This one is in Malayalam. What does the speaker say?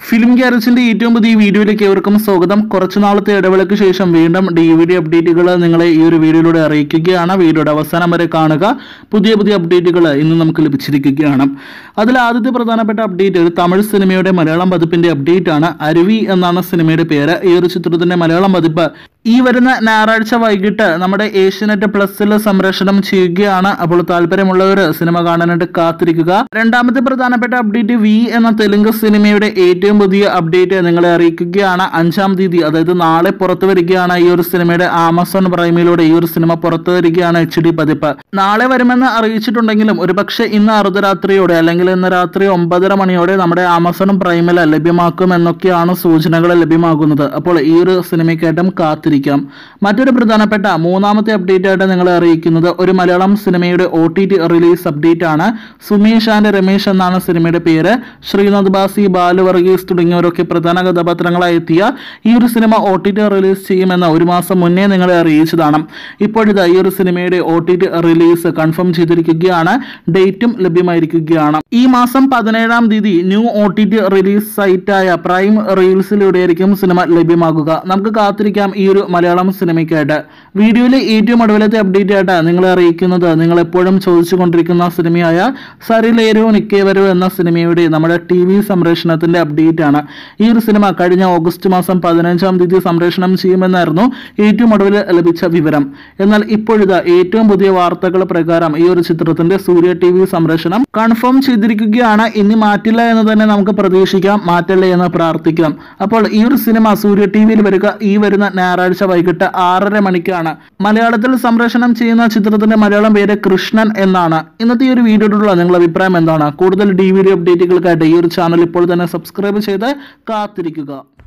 ഫിലിം ഗ്യാരേജിന്റെ ഏറ്റവും പുതിയ വീഡിയോയിലേക്ക് ഏവർക്കും സ്വാഗതം കുറച്ചു നാളത്തെ ഇടവേളയ്ക്ക് ശേഷം വീണ്ടും ഡി വി ഡി അപ്ഡേറ്റുകൾ നിങ്ങളെ ഈ ഒരു വീഡിയോയിലൂടെ അറിയിക്കുകയാണ് വീഡിയോയുടെ അവസാനം വരെ കാണുക പുതിയ പുതിയ അപ്ഡേറ്റുകൾ ഇന്ന് നമുക്ക് ലഭിച്ചിരിക്കുകയാണ് അതിൽ ആദ്യത്തെ പ്രധാനപ്പെട്ട അപ്ഡേറ്റ് ഒരു തമിഴ് സിനിമയുടെ മലയാളം പതിപ്പിന്റെ അപ്ഡേറ്റ് ആണ് അരുവി എന്നാണ് സിനിമയുടെ പേര് ഈ ഒരു ചിത്രത്തിന്റെ മലയാളം പതിപ്പ് ഈ വരുന്ന ഞായറാഴ്ച വൈകിട്ട് നമ്മുടെ ഏഷ്യനെറ്റ് പ്ലസിൽ സംപ്രേഷണം ചെയ്യുകയാണ് അപ്പോൾ താല്പര്യമുള്ളവർ സിനിമ കാണാനായിട്ട് കാത്തിരിക്കുക രണ്ടാമത്തെ പ്രധാനപ്പെട്ട അപ്ഡേറ്റ് വി എന്ന തെലുങ്ക് സിനിമയുടെ ഏറ്റവും പുതിയ അപ്ഡേറ്റ് നിങ്ങളെ അറിയിക്കുകയാണ് അഞ്ചാം തീയതി അതായത് നാളെ പുറത്തു വരികയാണ് ഈ ഒരു സിനിമയുടെ ആമസോൺ പ്രൈമിലൂടെ ഈ ഒരു സിനിമ പുറത്തു വരികയാണ് എച്ച് ഡി പതിപ്പ് നാളെ വരുമെന്ന് അറിയിച്ചിട്ടുണ്ടെങ്കിലും ഒരുപക്ഷെ ഇന്ന് അർദ്ധരാത്രിയോടെ അല്ലെങ്കിൽ ഇന്ന് രാത്രി ഒമ്പതര മണിയോടെ നമ്മുടെ ആമസോൺ പ്രൈമിൽ ലഭ്യമാക്കും എന്നൊക്കെയാണ് സൂചനകൾ ലഭ്യമാകുന്നത് അപ്പോൾ ഈ ഒരു സിനിമയ്ക്കായിട്ടും കാത്തിരിക്കാം മറ്റൊരു പ്രധാനപ്പെട്ട മൂന്നാമത്തെ അപ്ഡേറ്റ് ആയിട്ട് നിങ്ങളെ അറിയിക്കുന്നത് ഒരു മലയാളം സിനിമയുടെ O T T release update ആണ് സുമേഷ് ആൻഡ് രമേശ് എന്നാണ് സിനിമയുടെ പേര് ശ്രീനാഥ് ബാസി ബാലു വർഗീസ് തുടങ്ങിയവരൊക്കെ പ്രധാന കഥാപാത്രങ്ങളായി എത്തിയ ഈ ഒരു cinema O T T release ചെയ്യുമെന്ന് ഒരു മാസം മുന്നേ നിങ്ങളെ അറിയിച്ചതാണ് ഇപ്പോഴിതാ ഈ ഒരു സിനിമയുടെ O T T release confirm ചെയ്തിരിക്കുകയാണ് ഡേറ്റും ലഭ്യമായിരിക്കുകയാണ് ഈ മാസം പതിനേഴാം തീയതി new O T T release സൈറ്റായ പ്രൈം റീൽസിലൂടെയായിരിക്കും സിനിമ ലഭ്യമാകുക നമുക്ക് കാത്തിരിക്കാം ഈ ഒരു മലയാളം സിനിമയ്ക്കായിട്ട് വീഡിയോയിലെ ഏറ്റവും ഒടുവിലത്തെ അപ്ഡേറ്റ് ആയിട്ട് നിങ്ങളെ അറിയിക്കുന്നത് നിങ്ങൾ എപ്പോഴും ചോദിച്ചുകൊണ്ടിരിക്കുന്ന സിനിമയായ സരിലേരു നിക്കേവരു എന്ന സിനിമയുടെ നമ്മുടെ ടി വി സംപ്രേഷണത്തിന്റെ അപ്ഡേറ്റ് ആണ് ഈ ഒരു സിനിമ കഴിഞ്ഞ ഓഗസ്റ്റ് മാസം പതിനഞ്ചാം തീയതി സംപ്രേഷണം ചെയ്യുമെന്നായിരുന്നു ഏറ്റവും ഒടുവിൽ ലഭിച്ച വിവരം എന്നാൽ ഇപ്പോഴിതാ ഏറ്റവും പുതിയ വാർത്തകൾ പ്രകാരം ഈ ഒരു ചിത്രത്തിന്റെ സൂര്യ ടി വി സംപ്രേഷണം കൺഫേം ചെയ്തിരിക്കുകയാണ് ഇനി മാറ്റില്ല എന്ന് തന്നെ നമുക്ക് പ്രതീക്ഷിക്കാം മാറ്റല്ലേ എന്ന് പ്രാർത്ഥിക്കാം അപ്പോൾ ഈ ഒരു സിനിമ സൂര്യ ടി വിയിൽ വരിക ഈ വരുന്ന ഞായറാഴ്ച വൈകിട്ട് ആറര മണിക്കാണ് മലയാളത്തിൽ സംപ്രേഷണം ചെയ്യുന്ന ചിത്രത്തിന്റെ മലയാളം പേര് കൃഷ്ണൻ എന്നാണ് ഇന്നത്തെ ഈ ഒരു വീഡിയോയിലുള്ള നിങ്ങളുടെ അഭിപ്രായം എന്താണ് കൂടുതൽ ഡി വീഡിയോ അപ്ഡേറ്റുകൾക്കായിട്ട് ഈ ഒരു ചാനൽ ഇപ്പോൾ തന്നെ സബ്സ്ക്രൈബ് ചെയ്ത് കാത്തിരിക്കുക